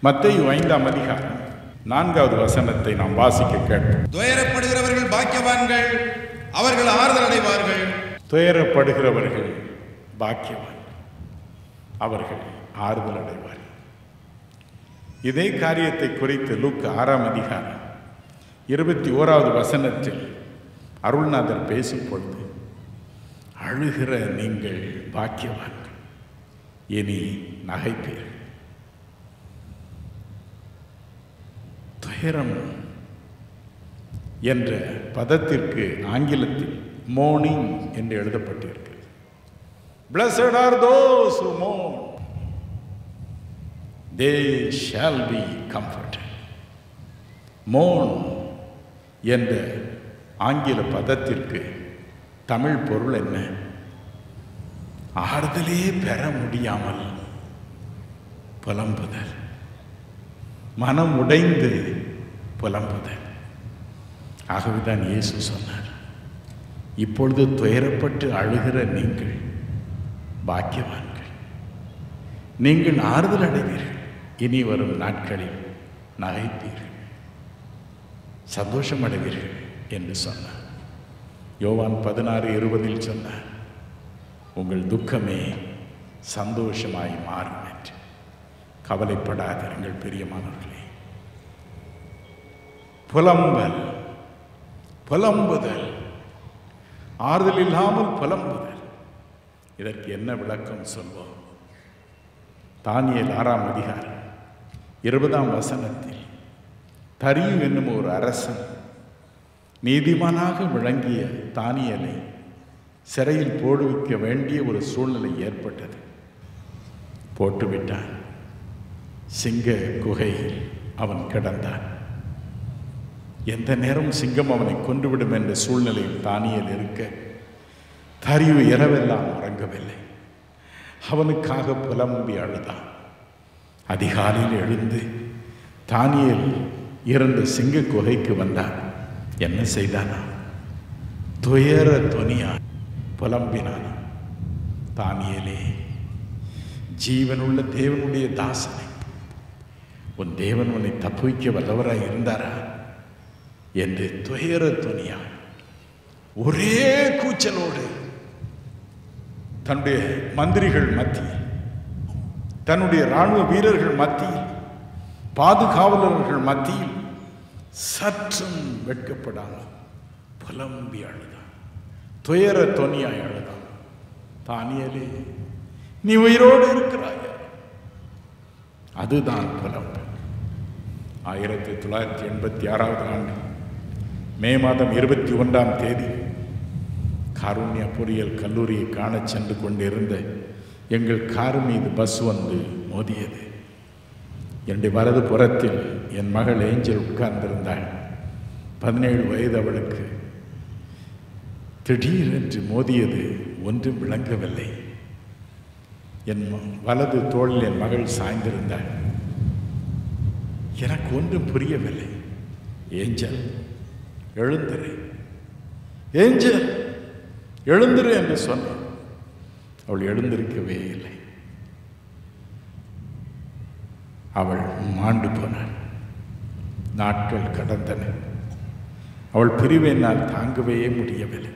மத்தேயு ஐந்தாம் அதிகாரம் நான்காவது வசனத்தை நாம் வாசிக்க கேட்போம் துயரப்படுகிறவர்கள் பாக்கியவான்கள் அவர்கள் ஆறுதல் அடைவார்கள் துயரப்படுகிறவர்கள் பாக்கியவான் அவர்கள் ஆறுதல் அடைவார்கள் இதே காரியத்தை குறித்து லூக் ஆறாம் அதிகாரம் இருபத்தி ஓராவது வசனத்தில் அருள்நாதர் பேசும் பொழுது அழுகிற நீங்கள் பாக்கியவான்கள் இனி நகைப்பீர்கள் துயரம் என்ற பதத்திற்கு ஆங்கிலத்தில் மோர்னிங் என்று எழுதப்பட்டிருக்கிறது Blessed are those who mourn. They shall be comforted. mourn என்ற ஆங்கில பதத்திற்கு தமிழ் பொருள் என்ன ஆறுதலே பெற முடியாமல் புலம்புதல் மனம் உடைந்து புலம்புதல் ஆகவேதான் இயேசு சொன்னார் இப்பொழுது துயரப்பட்டு அழுகிற நீங்கள் பாக்கியவான்கள் நீங்கள் ஆறுதல் அடைவீர்கள் இனி வரும் நாட்களில் நகைப்பீர்கள் சந்தோஷம் அடைவீர்கள் என்று சொன்னார் யோவான் பதினாறு இருபதில் சொன்னார் உங்கள் துக்கமே சந்தோஷமாய் மாறும் என்று கவலைப்படாதிருங்கள் பிரியமானவர்களே புலம்பல் புலம்புதல் ஆறுதல் இல்லாமல் புலம்புதல் இதற்கு என்ன விளக்கம் சொல்வோம் தானியல் ஆறாம் அதிகாரம் இருபதாம் வசனத்தில் தரியு என்னும் ஒரு அரசன் நீதிமானாக விளங்கிய தானியலை சிறையில் போடுவிக்க வேண்டிய ஒரு சூழ்நிலை ஏற்பட்டது போட்டுவிட்டான் சிங்க குகையில் அவன் கிடந்தான் எந்த நேரம் சிங்கம் அவனை கொன்றுவிடும் என்ற சூழ்நிலையில் தானியல் இருக்க தரியு இரவெல்லாம் உறங்கவில்லை அவனுக்காக புலம்பி அழுதான் அதிகாலையில் எழுந்து தானியல் இருந்த சிங்க குகைக்கு வந்தான் என்ன செய்தானா துயர துணியா புலம்பினானா தானியலே ஜீவனுள்ள தேவனுடைய தாசனை உன் தேவன் உன்னை தப்புவிக்க வல்லவராய் இருந்தாரா என்று துயர துணியா ஒரே கூச்சலோடு தன்னுடைய மந்திரிகள் மத்தியில் தன்னுடைய இராணுவ வீரர்கள் மத்தியில் பாதுகாவலர்கள் மத்தியில் சற்றும் வெட்கப்படாமல் புலம்பி அழுதான் துயர தொனியாய் அழுதான் தானியலே நீ உயிரோடு இருக்கிறாய் அதுதான் புலம்பு ஆயிரத்தி தொள்ளாயிரத்தி எண்பத்தி ஆறாவது ஆண்டு மே மாதம் இருபத்தி ஒன்றாம் தேதி காருண்யா பொறியியல் கல்லூரியை காணச் சென்று கொண்டிருந்த எங்கள் கார் மீது பஸ் வந்து மோதியது என்னுடைய வலது புறத்தில் என் மகள் ஏஞ்சல் உட்கார்ந்திருந்தாள் பதினேழு வயது அவளுக்கு திடீரென்று மோதியது ஒன்றும் விளங்கவில்லை என் ம- வலது தோளில் என் மகள் சாய்ந்திருந்தாள் எனக்கு ஒன்றும் புரியவில்லை ஏஞ்சல் எழுந்திரு ஏஞ்சல் எழுந்திரு என்று சொன்னான் அவள் எழுந்திருக்கவே இல்லை அவள் மாண்டு போனாள் நாட்கள் கடந்தன அவள் பிரிவை என்னால் தாங்கவே முடியவில்லை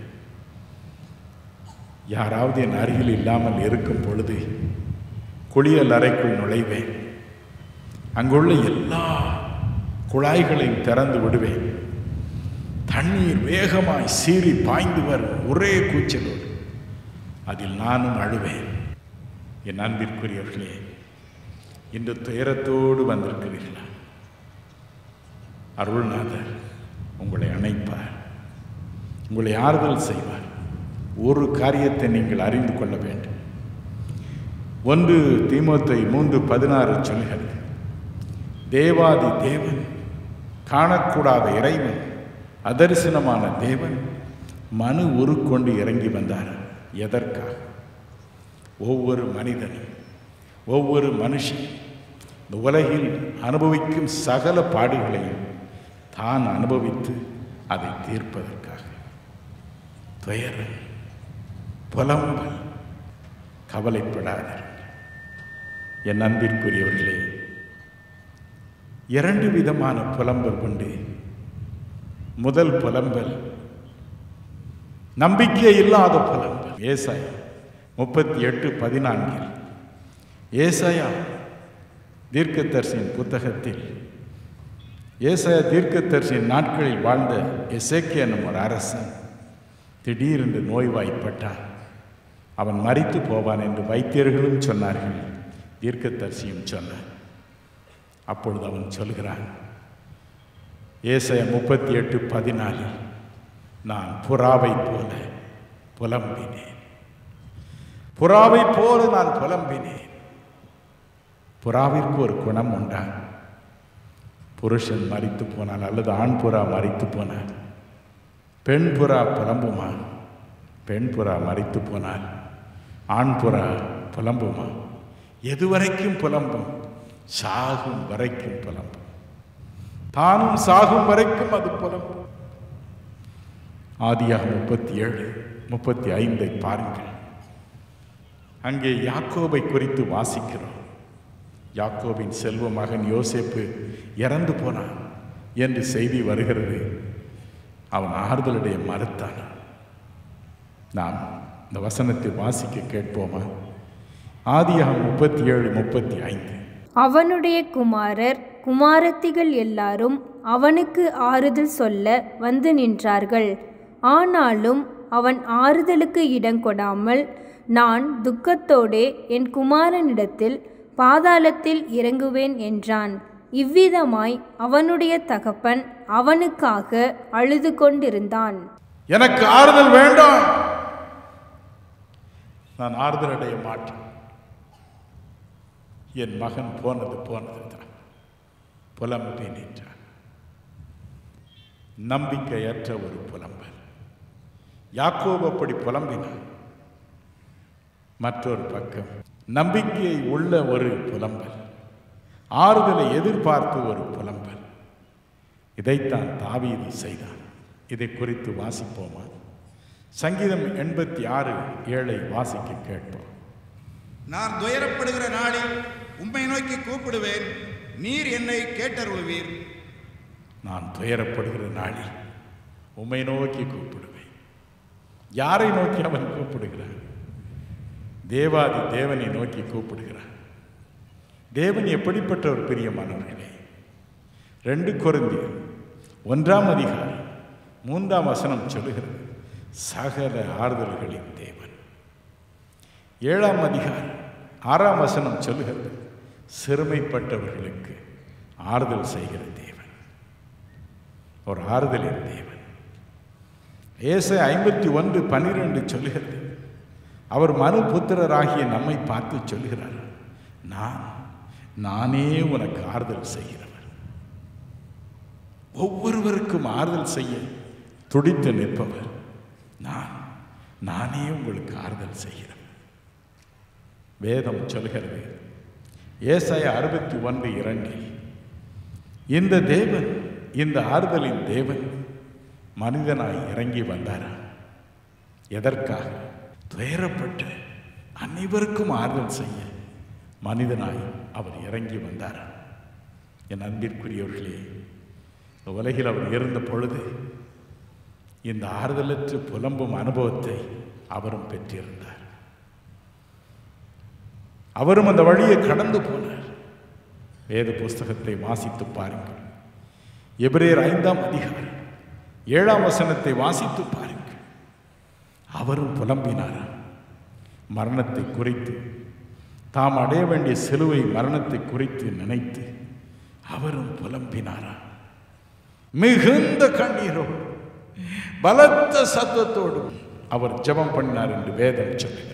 யாராவது என் அருகில் இல்லாமல் இருக்கும் பொழுது குளியல் அறைக்குள் நுழைவேன் அங்குள்ள எல்லா குழாய்களையும் திறந்து விடுவேன் தண்ணீர் வேகமாய் சீறி பாய்ந்து வரும் ஒரே கூச்சலோடு அதில் நானும் அழுவேன் என் அன்பிற்குரியவர்களே இன்று துயரத்தோடு வந்திருக்கிறீர்களா அருள்நாதர் உங்களை அணைப்பார் உங்களை ஆறுதல் செய்வார் ஒரு காரியத்தை நீங்கள் அறிந்து கொள்ள வேண்டும் ஒன்று தீமோத்தை மூன்று பதினாறு சொல்கிறது தேவாதி தேவன் காணக்கூடாத இறைவன் அதரிசனமான தேவன் மனு உருக்கொண்டு இறங்கி வந்தார் எதற்காக ஒவ்வொரு மனிதனும் ஒவ்வொரு மனுஷன் இந்த உலகில் அனுபவிக்கும் சகல பாடுகளையும் தான் அனுபவித்து அதை தீர்ப்பதற்காக துயரம் புலம்பல் கவலைப்படாதீர்கள் என் அன்பிற்குரியவர்களே இரண்டு விதமான புலம்பல் உண்டு முதல் புலம்பல் நம்பிக்கை இல்லாத புலம்பல் ஏசாயா முப்பத்தி எட்டு பதினான்கில் ஏசாயா தீர்க்கதரிசியின் புத்தகத்தில் ஏசாயா தீர்க்கதரிசியின் நாட்களில் வாழ்ந்த எசேக்கியா என்னும் ஒரு அரசன் திடீரென்று நோய்வாய்ப்பட்டான் அவன் மரித்து போவான் என்று வைத்தியர்களும் சொன்னார்கள் தீர்க்கதரிசியும் சொன்னார் அப்பொழுது அவன் சொல்கிறான் ஏசாயா முப்பத்தி எட்டு பதினாலில் நான் புறாவை போல புலம்பினேன் புறாவை போல நான் புலம்பினேன் புறாவிற்கு ஒரு குணம் உண்டா புருஷன் மறித்து போனால் அல்லது ஆண் புறா மறித்து போனால் பெண் புறா புலம்புமா பெண் புறா மறித்து போனால் ஆண் புறா புலம்புமா எதுவரைக்கும் புலம்பும் சாகும் வரைக்கும் புலம்பும் தானும் சாகும் வரைக்கும் அது புலம்பும் ஆதியாக முப்பத்தி ஏழு முப்பத்தி ஐந்தை பாருங்கள் அங்கே யாக்கோபை குறித்து வாசிக்கிறோம் யாக்கோபின் செல்வ மகன் யோசேப்பு இறந்து போனான் என்று செய்தி வருகிறது அவன் ஆறுதலுடைய மறுத்தான் நாம் இந்த வசனத்தை வாசிக்க கேட்போமா ஆதியாக முப்பத்தி ஏழு முப்பத்தி ஐந்து அவனுடைய குமாரர் குமாரத்திகள் எல்லாரும் அவனுக்கு ஆறுதல் சொல்ல வந்து நின்றார்கள் ஆனாலும் அவன் ஆறுதலுக்கு இடங்கொடாமல் நான் துக்கத்தோடே என் குமாரனிடத்தில் பாதாளத்தில் இறங்குவேன் என்றான் இவ்விதமாய் அவனுடைய தகப்பன் அவனுக்காக அழுது கொண்டிருந்தான் எனக்கு ஆறுதல் வேண்டாம் நான் ஆறுதல் அடைய மாட்டேன் என் மகன் போனது போனது தான் புலம்பி நின்றான் நம்பிக்கையற்ற ஒரு புலம்பல் யாக்கோபு அப்படி புலம்பினான் மற்றொரு பக்கம் நம்பிக்கை உள்ள ஒரு புலம்பல் ஆறுதலை எதிர்பார்த்து ஒரு புலம்பல் இதைத்தான் தாவீது செய்தான் இதை குறித்து வாசிப்போமா சங்கீதம் எண்பத்தி ஆறு ஏழை வாசிக்க கேட்போம் நான் துயரப்படுகிற நாளில் உம்மை நோக்கி கூப்பிடுவேன் நீர் என்னை கேட்டருளுவீர் நான் துயரப்படுகிற நாளில் உம்மை நோக்கி கூப்பிடுவேன் யாரை நோக்கி அவன் கூப்பிடுகிறான் தேவாதி தேவனை நோக்கி கூப்பிடுகிறான் தேவன் எப்படிப்பட்ட ஒரு பிரியமானவர்களே ரெண்டு கொருந்தியர் ஒன்றாம் அதிகாரம் மூன்றாம் வசனம் சொல்லுகிறது சகல ஆறுதல்களின் தேவன் ஏழாம் அதிகாரம் ஆறாம் வசனம் சொல்லுகிறது சிறுமைப்பட்டவர்களுக்கு ஆறுதல் செய்கிற தேவன் ஒரு ஆறுதலின் தேவன் ஏசை ஐம்பத்தி ஒன்று பன்னிரெண்டு சொல்லுகிறது அவர் மனு புத்திரராகிய நம்மை பார்த்து சொல்கிறார் நான் நானே உனக்கு ஆறுதல் செய்கிறவர் ஒவ்வொருவருக்கும் ஆறுதல் செய்ய துடித்து நிற்பவர் நான் நானே உங்களுக்கு ஆறுதல் செய்கிறவர் வேதம் சொல்கிறது ஏசாய அறுபத்தி ஒன்று இரண்டில் இந்த தேவன் இந்த ஆறுதலின் தேவன் மனிதனாய் இறங்கி வந்தாரா எதற்காக துயரப்பட்டு அனைவருக்கும் ஆறுதல் செய்ய மனிதனாய் அவர் இறங்கி வந்தாரா என் அன்பிற்குரியவர்களே இந்த உலகில் அவர் இருந்த பொழுது இந்த ஆறுதலற்று புலம்பும் அனுபவத்தை அவரும் பெற்றிருந்தார் அவரும் அந்த வழியை கடந்து போனார் வேத புஸ்தகத்தை வாசித்து பாருங்கள் எபிரேயர் ஐந்தாம் அதிகாரம் ஏழாம் வசனத்தை வாசித்து பாருங்கள் அவரும் புலம்பினார் மரணத்தை குறித்து தாம் அடைய வேண்டிய சிலுவை மரணத்தை குறித்து நினைத்து அவரும் புலம்பினாரா மிகுந்த கண்ணீரோடு பலத்த சத்தத்தோடு அவர் ஜெபம் பண்ணார் என்று வேதம் சொல்லுகிறது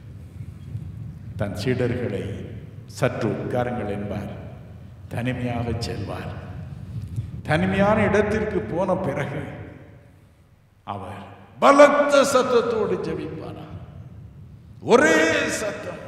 தன் சீடர்களை சற்று உட்காருங்கள் என்பார் தனிமையாக செல்வார் தனிமையான இடத்திற்கு போன பிறகு அவர் பலத்த சத்தத்தோடு ஜெபிப்பாரா ஒரே சத்தம்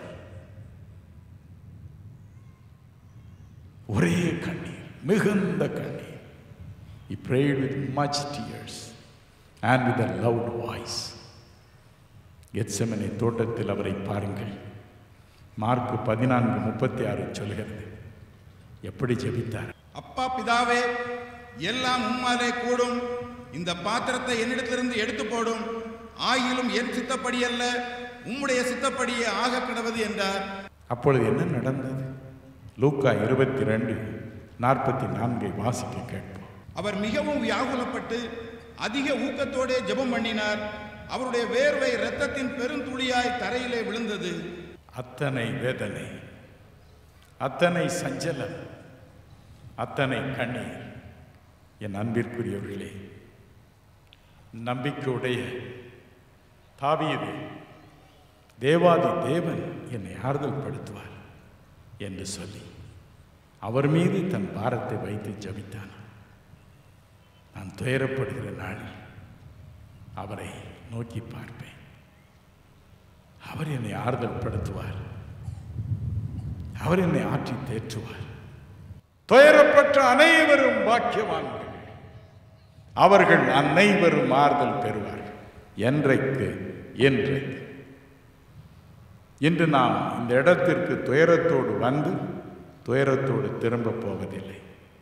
ஒரே கண்ணீர் மிகுந்த கண்ணீர் He prayed with much tears and with a loud voice. Gethsemane தோட்டத்தில் அவரை பாருங்கள் மார்க் பதினான்கு முப்பத்தி ஆறு சொல்கிறது எப்படி ஜெபித்தார் அப்பா பிதாவே எல்லாம் உம்மாலே கூடும் இந்த பாத்திரத்தை என்னிடத்திலிருந்து எடுத்து போடும் ஆயிலும் என் சித்தப்படி அல்ல உம்முடைய சித்தப்படியே ஆக கிடவது என்றார் அப்பொழுது என்ன நடந்தது லூக்கா இருபத்தி ரெண்டு நாற்பத்தி நான்கை வாசிக்க கேட்போம் அவர் மிகவும் வியாகுலப்பட்டு அதிக ஊக்கத்தோடே ஜெபம் பண்ணினார் அவருடைய வேர்வை இரத்தத்தின் பெருந்துளியாய் தரையிலே விழுந்தது அத்தனை வேதனை அத்தனை சஞ்சலம் அத்தனை கண்ணீர் என் அன்பிற்குரியவர்களே நம்பிக்கையுடைய தாவீது தேவாதி தேவன் என்னை ஆறுதல் படுத்துவார் என்று சொல்லி அவர் மீது தன் பாரத்தை வைத்து ஜபித்தான் நான் துயரப்படுகிற நாளில் அவரை நோக்கி பார்ப்பேன் அவர் என்னை ஆறுதல் படுத்துவார் அவர் என்னை ஆற்றி தேற்றுவார் துயரப்பட்ட அனைவரும் பாக்கியவான்கள் அவர்கள் அனைவரும் ஆறுதல் பெறுவார்கள் என்றைக்கு என்றைக்கு இன்று நாம் இந்த இடத்திற்கு துயரத்தோடு வந்து துயரத்தோடு திரும்ப போவதில்லை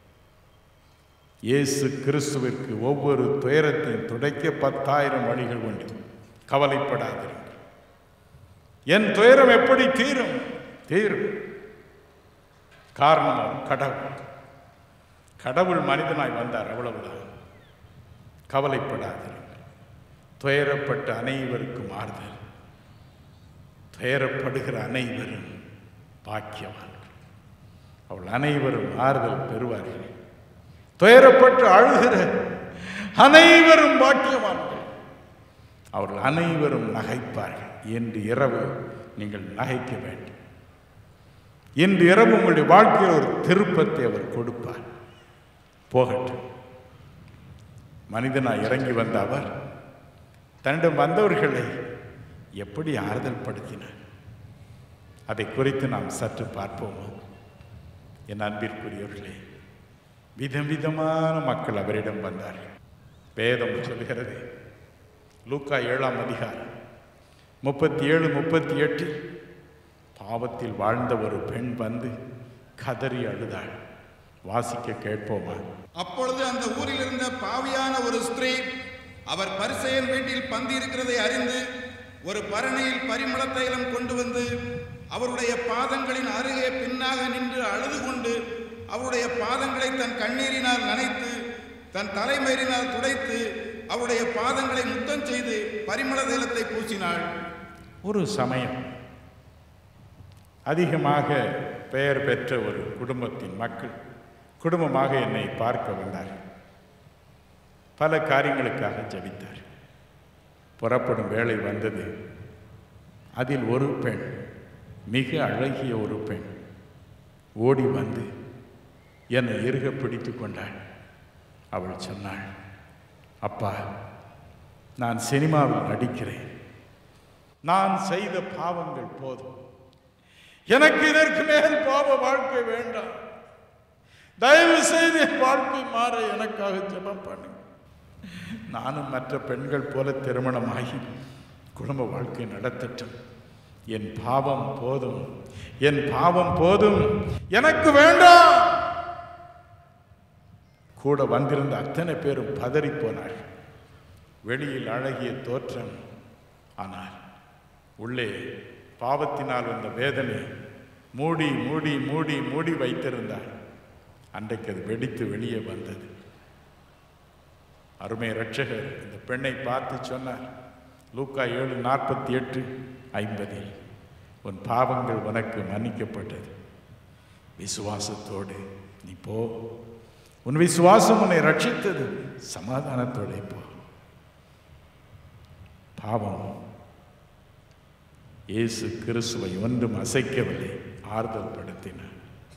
இயேசு கிறிஸ்துவிற்கு ஒவ்வொரு துயரத்தையும் துடைக்க பத்தாயிரம் வழிகள் உண்டு கவலைப்படாதீர்கள் என் துயரம் எப்படி தீரும் தீரும் காரணம் அவர் கடவுள் கடவுள் மனிதனாய் வந்தார் அவ்வளவுதான் கவலைப்படாதீர்கள் துயரப்பட்ட அனைவருக்கும் ஆறுதல் துயரப்படுகிற அனைவரும் பாக்கியவான்கள் அவள் அனைவரும் ஆறுதல் பெறுவார்கள் துயரப்பட்டு அழுகிற அனைவரும் பாக்கியவான்கள் அவர்கள் அனைவரும் நகைப்பார்கள் இன்று இரவு நீங்கள் நகைக்க வேண்டும் இன்று இரவு உங்களுடைய வாழ்க்கையில் ஒரு திருப்பத்தை அவர் கொடுப்பார் போகட்டும் மனிதனாய் இறங்கி வந்த அவர் தன்னிடம் வந்தவர்களை எப்படி ஆறுதல் படுத்தினார் அதை குறித்து நாம் சற்று பார்ப்போமா என் அன்பிற்குரியவர்களே விதம் விதமான மக்கள் அவரிடம் வந்தார்கள் வேதம் சொல்கிறது லூக்கா ஏழாம் அதிகாரம் முப்பத்தி ஏழு முப்பத்தி எட்டு பாவத்தில் வாழ்ந்த ஒரு பெண் வந்து கதறி அழுதாள் வாசிக்க கேட்போமா அப்பொழுது அந்த ஊரில் இருந்த பாவியான ஒரு ஸ்திரீ அவர் பரிசெயன் வீட்டில் பந்தி இருக்கிறதை அறிந்து ஒரு பரணியில் பரிமள தைலம் கொண்டு வந்து அவருடைய பாதங்களின் அருகே பின்னாக நின்று அழுது கொண்டு அவருடைய பாதங்களை தன் கண்ணீரினால் நனைத்து தன் தலைமயிரினால் துடைத்து அவருடைய பாதங்களை முத்தம் செய்து பரிமள தைலத்தை பூசினாள் ஒரு சமயம் அதிகமாக பெயர் பெற்ற ஒரு குடும்பத்தின் மக்கள் குடும்பமாக என்னை பார்க்க வந்தார் பல காரியங்களுக்காக ஜெபித்தார் புறப்படும் வேளை வந்தது அதில் ஒரு பெண் மிக அழகிய ஒரு பெண் ஓடி வந்து என்னை இறுக பிடித்து கொண்டாள் அவள் சொன்னாள் அப்பா நான் சினிமாவில் நடிக்கிறேன் நான் செய்த பாவங்கள் போதும் எனக்கு இதற்கு மேல் பாவ வாழ்க்கை வேண்டாம் தயவு செய்து என் வாழ்க்கை மாற எனக்காக ஜெபம் பண்ணு நானும் மற்ற பெண்கள் போல திருமணமாகி குடும்ப வாழ்க்கை நடத்தட்டும் என் பாவம் போதும் என் பாவம் போதும் எனக்கு வேண்டாம் கூட வந்திருந்த அத்தனை பேரும் பதறி போனார்கள் வெளியில் அழகிய தோற்றம் ஆனால் உள்ளே பாவத்தினால் வந்த வேதனை மூடி மூடி மூடி மூடி வைத்திருந்தார் அன்றைக்கு அது வெடித்து வெளியே வந்தது அருமை ரட்சகர் இந்த பெண்ணை பார்த்து சொன்னார் லூக்கா ஏழு நாற்பத்தி எட்டு ஐம்பதில் உன் பாவங்கள் உனக்கு மன்னிக்கப்பட்டது விசுவாசத்தோடு நீ போ உன் விசுவாசம் உன்னை ரட்சித்தது சமாதானத்தோட போ பாவம் இயேசு கிறிஸ்துவை ஒன்றும் அசைக்கவில்லை ஆறுதல் படுத்தினார்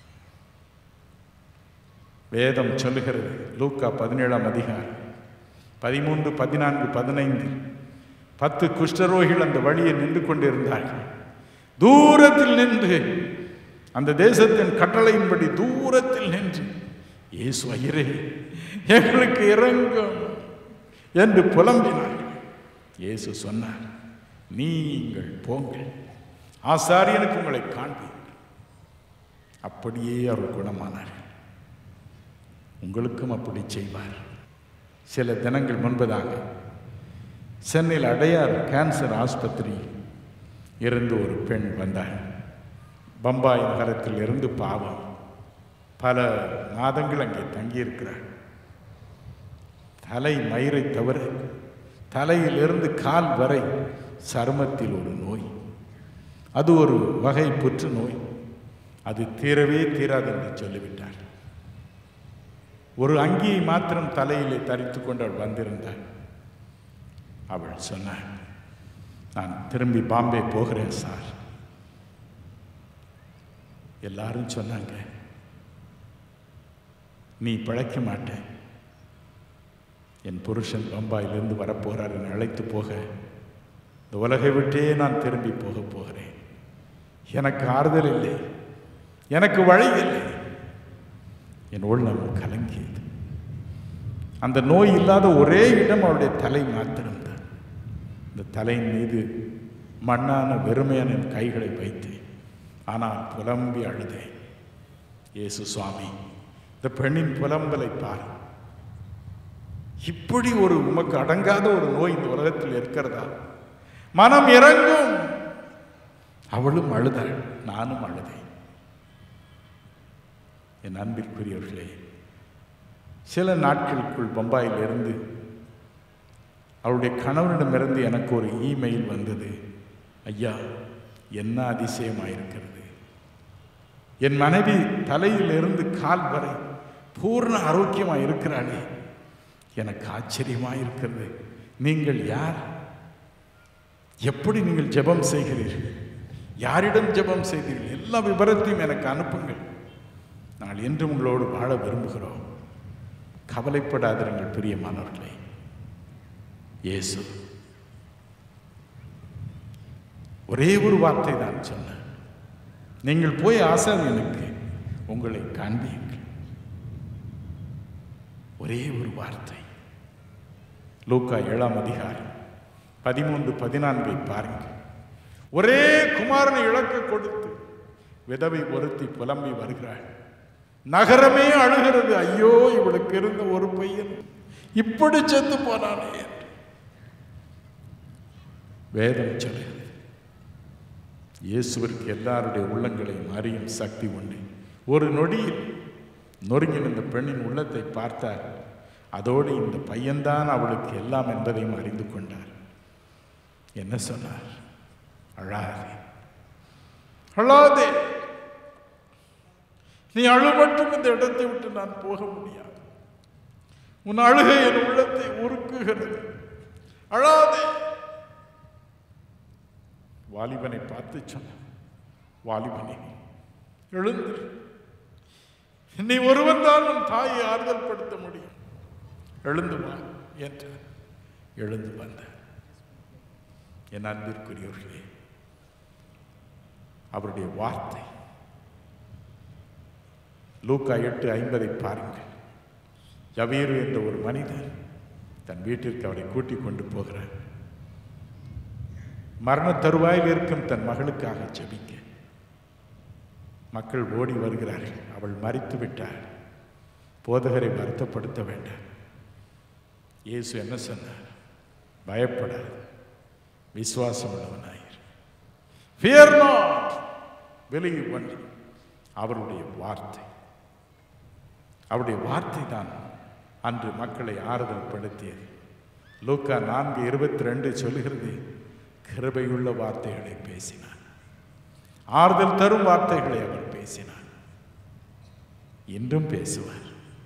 வேதம் சொல்லுகிறது லூக்கா பதினேழாம் அதிகாரம் பதிமூன்று பதினான்கு பதினைந்து பத்து குஷ்டரோகிகள் அந்த வழியை நின்று கொண்டிருந்தார்கள் தூரத்தில் நின்று அந்த தேசத்தின் கட்டளையின்படி தூரத்தில் நின்று இயேசு ஐயரே எங்களுக்கு இறங்கும் என்று புலம்பினார்கள் இயேசு சொன்னார் நீங்கள் போங்கள் ஆசாரியனுக்கு உங்களை காண்பீர்கள் அப்படியே அவர் குணமானார்கள் உங்களுக்கும் அப்படி செய்வார் சில தினங்கள் முன்பதாக சென்னையில் அடையார் கேன்சர் ஆஸ்பத்திரி இருந்து ஒரு பெண் வந்தார் பம்பாய் நகரத்தில் இருந்து பாவம் பல மாதங்கள் அங்கே தங்கியிருக்கிறார் தலை மயிரை தவிர தலையிலிருந்து கால் வரை சருமத்தில் ஒரு நோய் அது ஒரு வகை புற்று நோய் அது தீரவே தீராது என்று சொல்லிவிட்டார் ஒரு அங்கியை மாத்திரம் தலையிலே தரித்து கொண்டு அவள் வந்திருந்தாள் அவள் சொன்னாள் நான் திரும்பி பாம்பே போகிறேன் சார் எல்லாரும் சொன்னாங்க நீ பிழைக்க மாட்ட என் புருஷன் பம்பாயிலிருந்து வரப்போகிறார் என்னை அழைத்து போக இந்த உலகை விட்டே நான் திரும்பி போக போகிறேன் எனக்கு ஆறுதல் இல்லை எனக்கு வழி இல்லை என் உள்ளம் கலங்கியது அந்த நோய் இல்லாத ஒரே இடம் அவருடைய தலை மாத்திரம்தான் இந்த தலையின் மீது மண்ணான வெறுமையான என் கைகளை வைத்தேன் ஆனால் புலம்பி அழுதேன் இயேசு சுவாமி இந்த பெண்ணின் புலம்பலை பார் இப்படி ஒரு உமக்கு அடங்காத ஒரு நோய் இந்த உலகத்தில் இருக்கிறதா மனம் இறங்கும் அவளும் அழுதாள் நானும் அழுதேன் என் அன்பிற்குரியவர்களே சில நாட்களுக்குள் பம்பாயிலிருந்து அவருடைய கணவனிடமிருந்து எனக்கு ஒரு இமெயில் வந்தது ஐயா என்ன அதிசயமாயிருக்கிறது என் மனைவி தலையிலிருந்து கால் வரை பூர்ண ஆரோக்கியமாக இருக்கிறாளே எனக்கு ஆச்சரியமாக இருக்கிறது நீங்கள் யார் எப்படி நீங்கள் ஜெபம் செய்கிறீர்கள் யாரிடம் ஜெபம் செய்தீர்கள் எல்லா விவரத்தையும் எனக்கு அனுப்புங்கள் நாங்கள் என்று உங்களோடு வாழ விரும்புகிறோம் கவலைப்படாதிருங்கள் பிரியமானவர்களே இயேசு ஒரே ஒரு வார்த்தை தான் சொன்னேன் நீங்கள் போய் ஆசாரியனுக்கு உங்களை காண்பியுங்கள் ஒரே ஒரு வார்த்தை லூக்கா ஏழாம் அதிகாரம் பதிமூன்று பதினான்கை பாருங்கள் ஒரே குமாரனை இழக்க கொடுத்து விதவை ஒருத்தி புலம்பி வருகிறாள் நகரமே அழுகிறது ஐயோ இவளுக்கு இருந்த ஒரு பையன் இப்படி செத்து போனானே என்று வேதம் சொல்லுகிறது இயேசுவிற்கு எல்லாருடைய உள்ளங்களையும் அறியும் சக்தி உண்டு ஒரு நொடியில் நொறுங்கி நின்ற பெண்ணின் உள்ளத்தை பார்த்தார் அதோடு இந்த பையன்தான் அவளுக்கு எல்லாம் என்பதையும் அறிந்து கொண்டார் என்ன சொன்னார் அழாதே அழாதே நீ அழு மட்டும் இந்த இடத்தை விட்டு நான் போக முடியாது உன் அழுகை என் உள்ளத்தை உருக்குகிறது அழாதே வாலிபனை பார்த்து சொன்ன வாலிபனே எழுந்து நீ ஒருவன் தான் உன் தாயை ஆறுதல் படுத்த முடியும் எழுந்து வா என்று எழுந்து வந்த என் அன்பிற்குரியவர்களே அவருடைய வார்த்தை லூக்கா எட்டு ஐம்பதை பாருங்கள் ஜவீரு என்ற ஒரு மனிதன் தன் வீட்டிற்கு அவரை கூட்டிக் கொண்டு போகிறார் மரண தருவாயில் இருக்கும் தன் மகளுக்காக ஜெபிக்க மக்கள் ஓடி வருகிறார்கள் அவள் மறித்து விட்டாள் போதகரை வருத்தப்படுத்த வேண்டாம் இயேசு என்ன சொன்னார் பயப்படாது விசுவாசம் உள்ளவனாயிரு ஃபியர் நாட் வெளியே ஒன்று அவருடைய வார்த்தை அவருடைய வார்த்தை தான் அன்று மக்களை ஆறுதல் படுத்தியது லூக்கா நான்கு இருபத்தி ரெண்டு சொல்லுகிறது கிருபையுள்ள வார்த்தைகளை பேசினார் ஆறுதல் தரும் வார்த்தைகளை அவர் பேசினார் இன்றும் பேசுவார்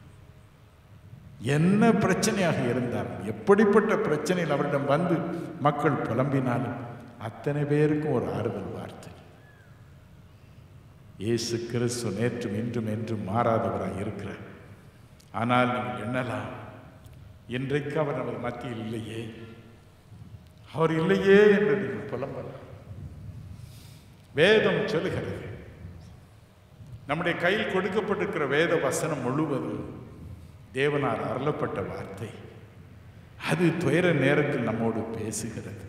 என்ன பிரச்சனையாக இருந்தாலும் எப்படிப்பட்ட பிரச்சனையில் அவரிடம் வந்து மக்கள் புலம்பினாலும் அத்தனை பேருக்கும் ஒரு ஆறுதல் வார்த்தை இயேசு கிறிஸ்து நேற்றும் இன்றும் என்றும் மாறாதவராக இருக்கிறார் ஆனால் நீங்கள் எண்ணலாம் இன்றைக்கு அவர் நமது மத்தியில் இல்லையே அவர் இல்லையே என்று நீங்கள் புலம்பலாம் வேதம் சொல்லுகிறது நம்முடைய கையில் கொடுக்கப்பட்டிருக்கிற வேத வசனம் முழுவதும் தேவனால் அருளப்பட்ட வார்த்தை அது துயர நேரத்தில் நம்மோடு பேசுகிறது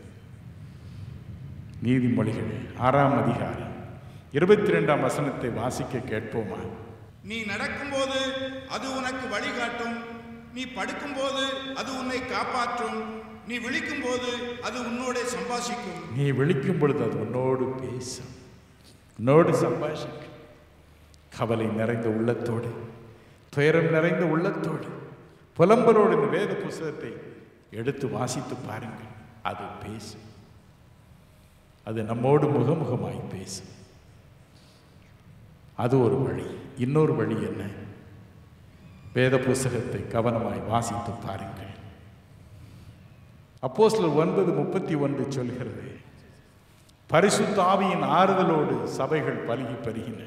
நீதிமொழிகள் ஆறாம் அதிகாரம் இருபத்தி ரெண்டாம் வசனத்தை வாசிக்க கேட்போமா நீ நடக்கும்போது அது உனக்கு வழிகாட்டும் நீ படுக்கும்போது அது உன்னை காப்பாற்றும் நீ விழிக்கும்போது அது உன்னோட சம்பாஷிக்கும் நீ விழிக்கும் பொழுது அது உன்னோடு பேசும் உன்னோடு சம்பாஷிக்கும் கவலை நிறைந்த உள்ளத்தோடு துயரம் நிறைந்த உள்ளத்தோடு புலம்பலோடு இந்த வேத புஸ்தகத்தை எடுத்து வாசித்து பாருங்கள் அது பேசும் அது நம்மோடு முகமுகமாய் பேசும் அது ஒரு வழி இன்னொரு வழி என்ன வேத புஸ்தகத்தை கவனமாய் வாசித்து பாருங்கள் அப்போஸ்தலர் ஒன்பது முப்பத்தி ஒன்று சொல்கிறது பரிசுத்த ஆவியின் ஆறுதலோடு சபைகள் பலுகி பெருகின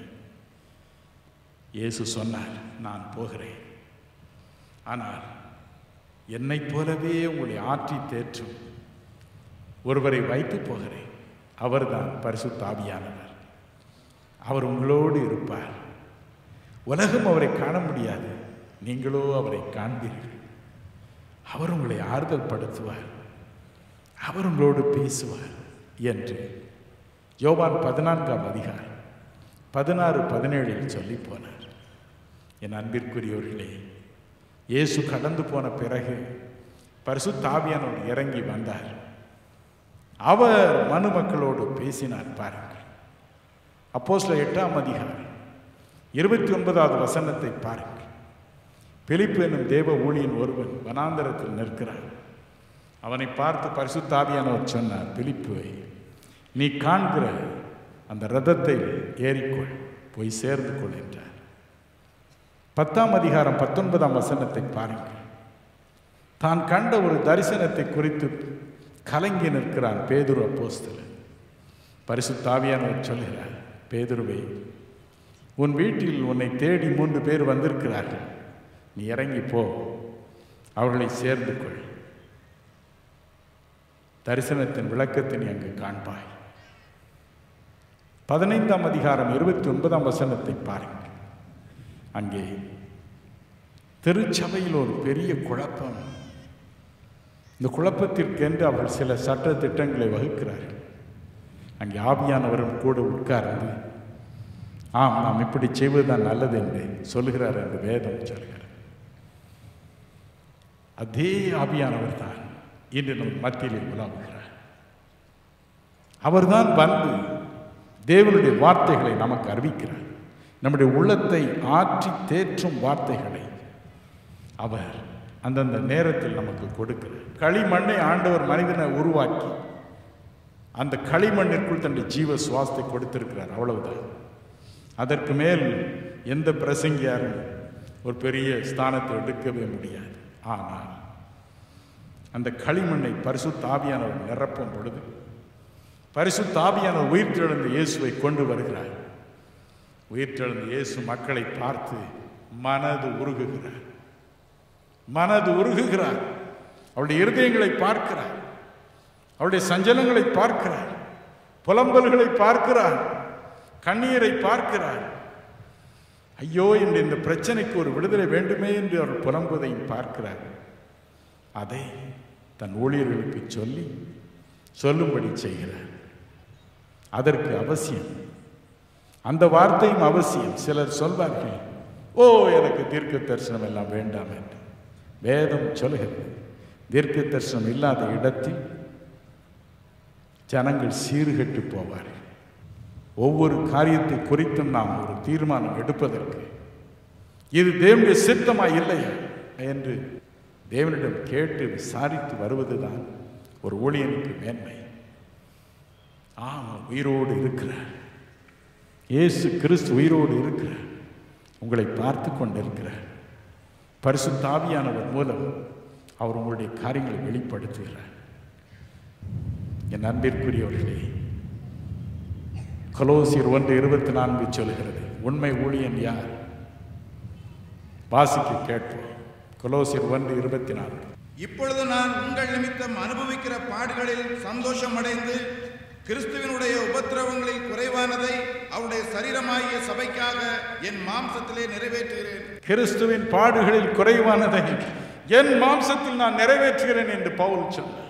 இயேசு சொன்னார் நான் போகிறேன் ஆனால் என்னைப் போலவே உங்களை ஆற்றி தேற்றும் ஒருவரை வைத்து போகிறேன் அவர்தான் பரிசுத்த ஆவியானவர் அவர் உங்களோடு இருப்பார் உலகம் அவரை காண முடியாது நீங்களோ அவரை காண்பீர்கள் அவர் உங்களை ஆறுதல் படுத்துவார் அவர் உங்களோடு பேசுவார் என்று யோவான் பதினான்காம் அதிகாரம் பதினாறு பதினேழில் சொல்லி போனார் என் அன்பிற்குரியவர்களே இயேசு கடந்து போன பிறகு பரிசுத்தாவியானவர் இறங்கி வந்தார் அவர் மனுமக்களோடு பேசினார் பாருங்கள் அப்போ சில எட்டாம் அதிகாரம் இருபத்தி ஒன்பதாவது வசனத்தை பாருங்கள் பிலிப்பு என்னும் தேவ ஊழியன் ஒருவன் வனாந்தரத்தில் நிற்கிறான் அவனை பார்த்து பரிசுத்தாவியானவர் சொன்னார் பிலிப்புவை நீ காண்கிற அந்த ரதத்தை ஏறிக்கொள் போய் சேர்ந்து கொள் என்றார் பத்தாம் அதிகாரம் பத்தொன்பதாம் வசனத்தை பாருங்கள் தான் கண்ட ஒரு தரிசனத்தை குறித்து கலங்கி நிற்கிறான் பேதுரு அப்போஸ்தலன் பரிசுத்தாவியானவர் சொல்கிறார் பேதுருவே உன் வீட்டில் உன்னை தேடி மூன்று பேர் வந்திருக்கிறார்கள் நீ இறங்கி போ அவர்களை சேர்ந்து கொள் தரிசனத்தின் விளக்கத்தை நீ அங்கு காண்பாய் பதினைந்தாம் அதிகாரம் இருபத்தி ஒன்பதாம் வசனத்தை பாருங்கள் அங்கே திருச்சபையில் ஒரு பெரிய குழப்பம் இந்த குழப்பத்திற்கென்று அவர்கள் சில சட்ட திட்டங்களை வகுக்கிறார்கள் அங்கே ஆவியானவரும் கூட உட்கார்ந்து ஆம் நாம் இப்படி செய்வதுதான் நல்லது என்று சொல்லுகிறார் என்று வேதம் சொல்கிறார் அதே ஆவியானவர் தான் இன்று நம் மத்தியில் உலாவுகிறார் அவர்தான் வந்து தேவனுடைய வார்த்தைகளை நமக்கு அறிவிக்கிறார் நம்முடைய உள்ளத்தை ஆற்றி தேற்றும் வார்த்தைகளை அவர் அந்தந்த நேரத்தில் நமக்கு கொடுக்கிறார் களிமண்ணை ஆண்டவர் மனிதனை உருவாக்கி அந்த களிமண்ணிற்குள் தன்னுடைய ஜீவ சுவாசத்தை கொடுத்திருக்கிறார் அவ்வளவுதான் அதற்கு மேல் எந்த பிரசங்கியாரும் ஒரு பெரிய ஸ்தானத்தை எடுக்கவே முடியாது ஆனால் அந்த களிமண்ணை பரிசு தாவியானவர் நிரப்பும் பொழுது பரிசு தாவியானவர் உயிர்த்தெழுந்த இயேசுவை கொண்டு வருகிறார் உயிர்த்தெழுந்த இயேசு மக்களை பார்த்து மனது உருகுகிறார் மனது உருகுகிறார் அவருடைய இருதயங்களை பார்க்கிறார் அவருடைய சஞ்சலங்களை பார்க்கிறார் புலம்பல்களை பார்க்கிறார் கண்ணீரை பார்க்கிறார் ஐயோ என்று இந்த பிரச்சனைக்கு ஒரு விடுதலை வேண்டுமே என்று அவர் புலம்புவதையும் பார்க்கிறார் அதை தன் ஊழியர்களுக்கு சொல்லி சொல்லும்படி செய்கிறார் அதற்கு அவசியம் அந்த வார்த்தையும் அவசியம் சிலர் சொல்வார்கள் ஓ எனக்கு தீர்க்க தரிசனம் எல்லாம் வேண்டாம் என்று வேதம் சொல்கிறது தீர்க்க தரிசனம் இல்லாத இடத்தில் ஜனங்கள் சீர்கெட்டு போவார்கள் ஒவ்வொரு காரியத்தை குறித்தும் நாம் ஒரு தீர்மானம் எடுப்பதற்கு இது தேவனுடைய சித்தமா இல்லையா என்று தேவனிடம் கேட்டு விசாரித்து வருவதுதான் ஒரு ஊழியனுக்கு மேன்மை ஆமா உயிரோடு இருக்கிறார் இயேசு கிறிஸ்து உயிரோடு இருக்கிறார் உங்களை பார்த்து கொண்டிருக்கிறார் பரிசுத்தாவியானவர் மூலம் அவர் உங்களுடைய காரியங்களை வெளிப்படுத்துகிறார் என் அன்பிற்குரியவர்களே கொலோசியர் ஒன்று இருபத்தி நான்கு சொல்கிறது உண்மை ஊழியன் யார் வாசிக்க கேட்போம் கொலோசியர் ஒன்று இருபத்தி நான்கு இப்பொழுது நான் உங்கள் நிமித்தம் அனுபவிக்கிற பாடுகளில் சந்தோஷம் அடைந்து கிறிஸ்துவினுடைய உபத்திரவங்களில் குறைவானதை அவருடைய சரீரமாகிய சபைக்காக என் மாம்சத்திலே நிறைவேற்றுகிறேன் கிறிஸ்துவின் பாடுகளில் குறைவானதை என் மாம்சத்தில் நான் நிறைவேற்றுகிறேன் என்று பவுல் சொன்னார்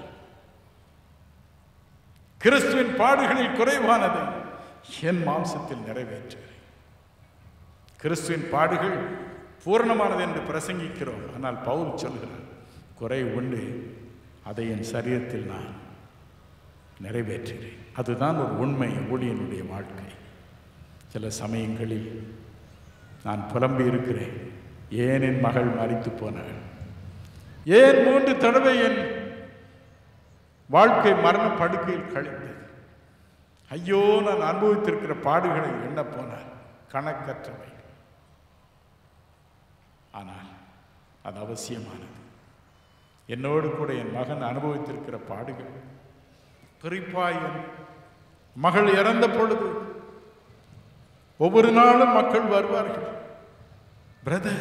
கிறிஸ்துவின் பாடுகளில் குறைவானதை என் மாம்சத்தில் நிறைவேற்றுகிறேன் கிறிஸ்துவின் பாடுகள் பூரணமானது என்று பிரசங்கிக்கிறோம் ஆனால் பவுல் சொல்கிறார் குறை உண்டு அதை என் சரீரத்தில் நான் நிறைவேற்றுகிறேன் அதுதான் ஒரு உண்மை ஊழியனுடைய வாழ்க்கை சில சமயங்களில் நான் புலம்பி இருக்கிறேன் ஏன் என் மகள் மறித்து போனாள் ஏன் மூன்று தடவை என் வாழ்க்கை மரண படுக்கையில் கழித்தது ஐயோ நான் அனுபவித்திருக்கிற பாடுகளை எண்ண போனார் கணக்கற்றவை ஆனால் அது அவசியமானது என்னோடு கூட என் மகன் அனுபவித்திருக்கிற பாடுகள் குறிப்பாய் என் மகள் இறந்த பொழுது ஒவ்வொரு நாளும் மக்கள் வருவார்கள் பிரதர்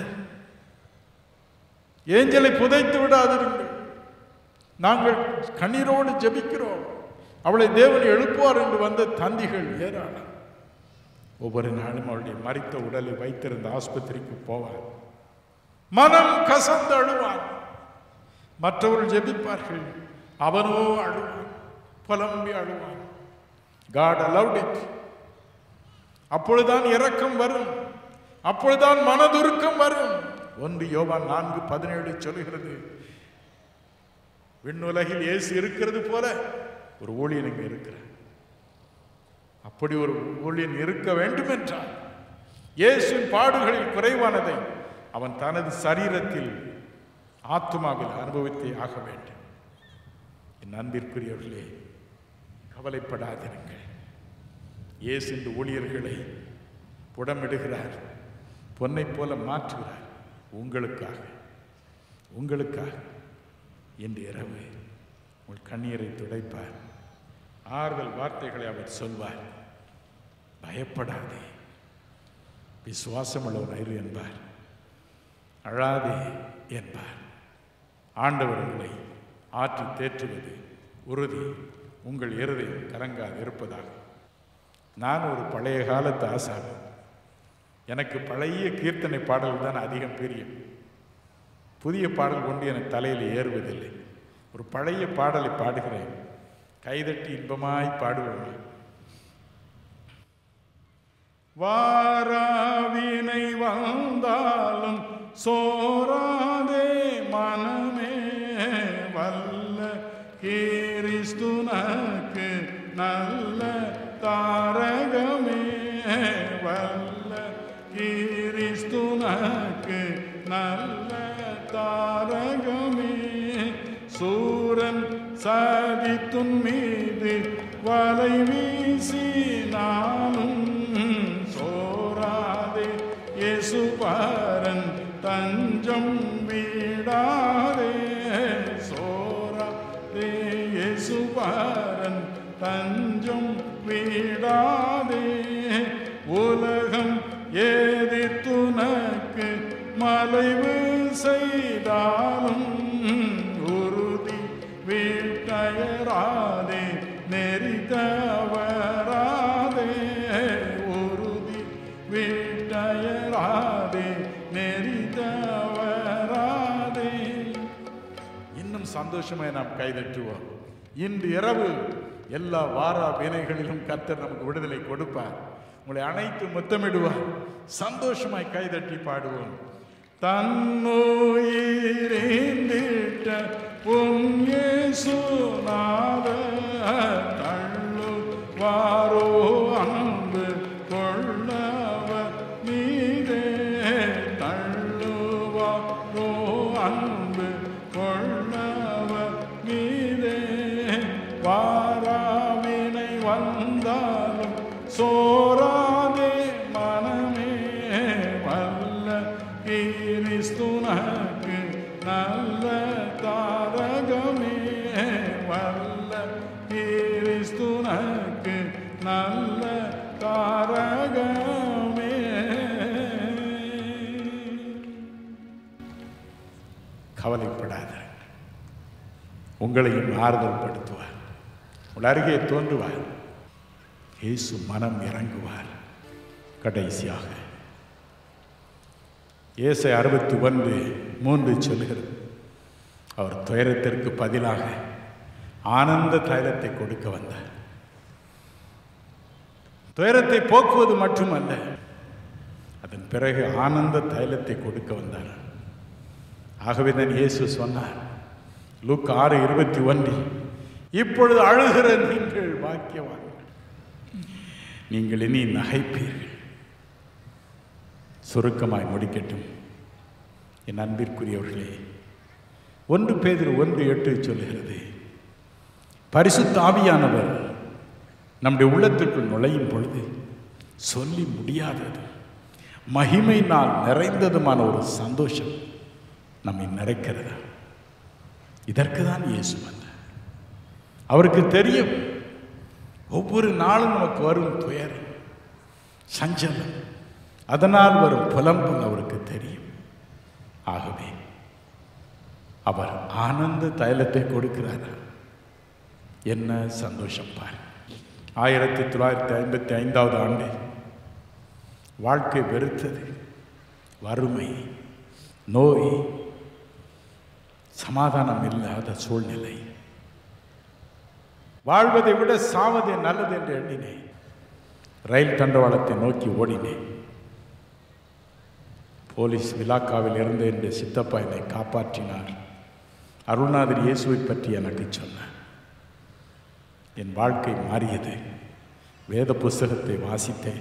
ஏஞ்சலை புதைத்து விடாதிருங்கள் நாங்கள் கண்ணீரோடு ஜெபிக்கிறோம் அவளை தேவன் எழுப்புவார் என்று வந்த தந்திகள் ஏராளம் ஒவ்வொரு நாளும் அவளுடைய மறித்த உடலை வைத்திருந்த ஆஸ்பத்திரிக்கு போவார் மனம் கசந்து அழுவான் மற்றவர்கள் ஜெபிப்பார்கள் அவனோ அழுவான் புலம்பி அழுவான் காட் அலவுட் இட் அப்பொழுதுதான் இரக்கம் வரும் அப்பொழுதுதான் மனதுருக்கம் வரும் ஒன்று யோவான் நான்கு பதினேழு சொல்கிறது விண்ணுலகில் இயேசு இருக்கிறது போல ஒரு ஊழியன் இங்கே இருக்கிறார் அப்படி ஒரு ஊழியன் இருக்க வேண்டும் என்றால் இயேசுவின் பாடுகளில் குறைவானதை அவன் தனது சரீரத்தில் ஆத்மாவில் அனுபவித்தே ஆக வேண்டும் என் அன்பிற்குரியவர்களே கவலைப்படாதிருங்கள் இயேசு இந்த ஊழியர்களை புடமிடுகிறார் பொன்னைப் போல மாற்றுகிறார் உங்களுக்காக உங்களுக்காக இன்று இரவு உங்கள் கண்ணீரை துடைப்பார் ஆறுதல் வார்த்தைகளை அவர் சொல்வார் பயப்படாதே விசுவாசமுள்ளவர் இரு என்பார் அழாதே என்பார் ஆண்டவர் உங்களை ஆற்றி தேற்றுவது உறுதி உங்கள் இருதயம் கலங்காது இருப்பதாக நான் ஒரு பழைய காலத்து ஆசாமி எனக்கு பழைய கீர்த்தனை பாடல்கள் தான் அதிகம் பிரியும் புதிய பாடல் கொண்டு எனக்கு தலையில் ஏறுவதில்லை ஒரு பழைய பாடலை பாடுகிறேன் கைதட்டி இன்பமாய் பாடுவோம் வாராவினை வந்தாலும் சோராதே மனமே வல்ல கிறிஸ்துனக்கு நல்ல தாரகமே வல்ல கிறிஸ்துனக்கு நல்ல தாரகமே சூரன் சதித்துன் மீது வலை வீசி நானும் சோராதே இயேசுபாரன் தஞ்சம் வீடாதே சோராதே இயேசுபாரன் தஞ்சம் வீடாதே உலகம் ஏதித்துனக்கு மலைவு செய்தாலும் உறுதி வீட்டயராதே நெறி தவறாதே உறுதி வீட்டயராதே நெறி தவறாதே இன்னும் சந்தோஷமாய் நாம் கைதட்டுவோம் இன்று இரவு எல்லா வாரா வினைகளிலும் கர்த்தர் நமக்கு விடுதலை கொடுப்பார் உங்களை அனைத்து முத்தமிடுவார் சந்தோஷமாய் கைதட்டி பாடுவோம் தன்னுயிரிந்திட்ட உன்யேசுநாத தள்ளு வாரோ அன்பு கொள்ளவ நீதே தள்ளுவாரோ அன்பு கொள்ளவ நீதே வாராவினை வந்தாலும் சோராதே மனமே வல்ல கிறிஸ்துனக்கு நல்ல தாரகமே வல்ல கிறிஸ்துனக்கு நல்ல தாரகமே கவலைப்படாத உங்களையும் ஆறுதல் படுத்துவார் உங்கள் அருகே தோன்றுவார் இயேசு மனம் இறங்குவார் கடைசியாக ஏசை அறுபத்தி ஒன்று மூன்று சொல்கிறது அவர் துயரத்திற்கு பதிலாக ஆனந்த தைலத்தை கொடுக்க வந்தார் துயரத்தை போக்குவது மட்டுமல்ல அந்த அதன் பிறகு ஆனந்த தைலத்தை கொடுக்க வந்தார் ஆகவே தான் இயேசு சொன்னார் லூக் ஆறு இருபத்தி ஒன்றில் இப்பொழுது அழுகிற நீங்கள் பாக்கியவான்கள் நீங்கள் இனி நகைப்பீர்கள் சுருக்கமாய் முடிக்கட்டும் என் அன்பிற்குரியவர்களே ஒன்று பேதில் ஒன்று எட்டு சொல்லுகிறது பரிசுத்த ஆவியானவர் நம்முடைய உள்ளத்திற்குள் நுழையும் பொழுது சொல்லி முடியாதது மகிமையினால் நிறைந்ததுமான ஒரு சந்தோஷம் நம்மை நிறைக்கிறது இதற்கு தான் இயேசு வந்தார் அவருக்கு தெரியும் ஒவ்வொரு நாளும் நமக்கு வரும் துயரம் சஞ்சலம் அதனால் வரும் புலம்பல் அவருக்கு தெரியும் ஆகவே அவர் ஆனந்த தைலத்தை கொடுக்கிறார் என்ன சந்தோஷம் பார் ஆயிரத்தி தொள்ளாயிரத்தி ஐம்பத்தி ஐந்தாவது ஆண்டு வாழ்க்கை வெறுத்தது வறுமை நோய் சமாதானம் இல்லாத சூழ்நிலை வாழ்வதை விட சாவதே நல்லது என்று எண்ணினேன் ரயில் தண்டவாளத்தை நோக்கி ஓடினேன் போலீஸ் விலாக்காவில் இருந்து என்ற சித்தப்பா என்னை காப்பாற்றினார் அருள்நாதர் இயேசுவை பற்றி எனக்கு சொன்னார் என் வாழ்க்கை மாறியது வேத புஸ்தகத்தை வாசித்தேன்